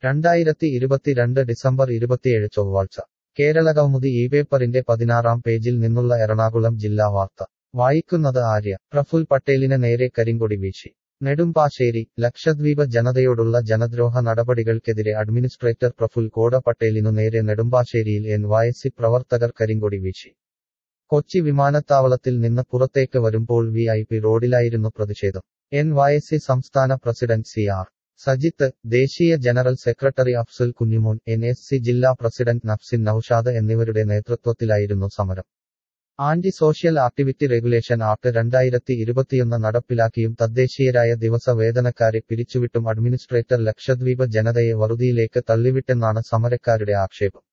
രണ്ടായിരത്തി ഇരുപത്തിരണ്ട് ഡിസംബർ ഇരുപത്തിയേഴ് ചൊവ്വാഴ്ച കേരള കൗമുദി ഈ പേപ്പറിന്റെ പതിനാറാം പേജിൽ നിന്നുള്ള എറണാകുളം ജില്ലാ വാർത്ത വായിക്കുന്നത് ആര്യ പ്രഫുൽ പട്ടേലിന് നേരെ കരിങ്കൊടി വീശി നെടുമ്പാശ്ശേരി ലക്ഷദ്വീപ് ജനതയോടുള്ള ജനദ്രോഹ നടപടികൾക്കെതിരെ അഡ്മിനിസ്ട്രേറ്റർ പ്രഫുൽ കോട പട്ടേലിനു നേരെ നെടുമ്പാശ്ശേരിയിൽ എൻ വൈഎസ്സി പ്രവർത്തകർ കരിങ്കൊടി വീശി കൊച്ചി വിമാനത്താവളത്തിൽ നിന്ന് പുറത്തേക്ക് വരുമ്പോൾ വി ഐ പി റോഡിലായിരുന്നു പ്രതിഷേധം എൻ വൈഎസ്സി സംസ്ഥാന പ്രസിഡന്റ് സി ആർ സജിത്ത് ദേശീയ general secretary Afsal Kunjumon N S C ജില്ലാ പ്രസിഡന്റ് നഫ്സിൻ നൌഷാദ് എന്നിവരുടെ നേതൃത്വത്തിലായിരുന്നു സമരം anti social activity regulation act രണ്ടായിരത്തി ഇരുപത്തിയൊന്ന് നടപ്പിലാക്കിയും തദ്ദേശീയരായ ദിവസ വേതനക്കാരെ പിരിച്ചുവിട്ടും അഡ്മിനിസ്ട്രേറ്റർ ലക്ഷദ്വീപ് ജനതയെ വറുതിയിലേക്ക് തള്ളിവിട്ടെന്നാണ് സമരക്കാരുടെ ആക്ഷേപം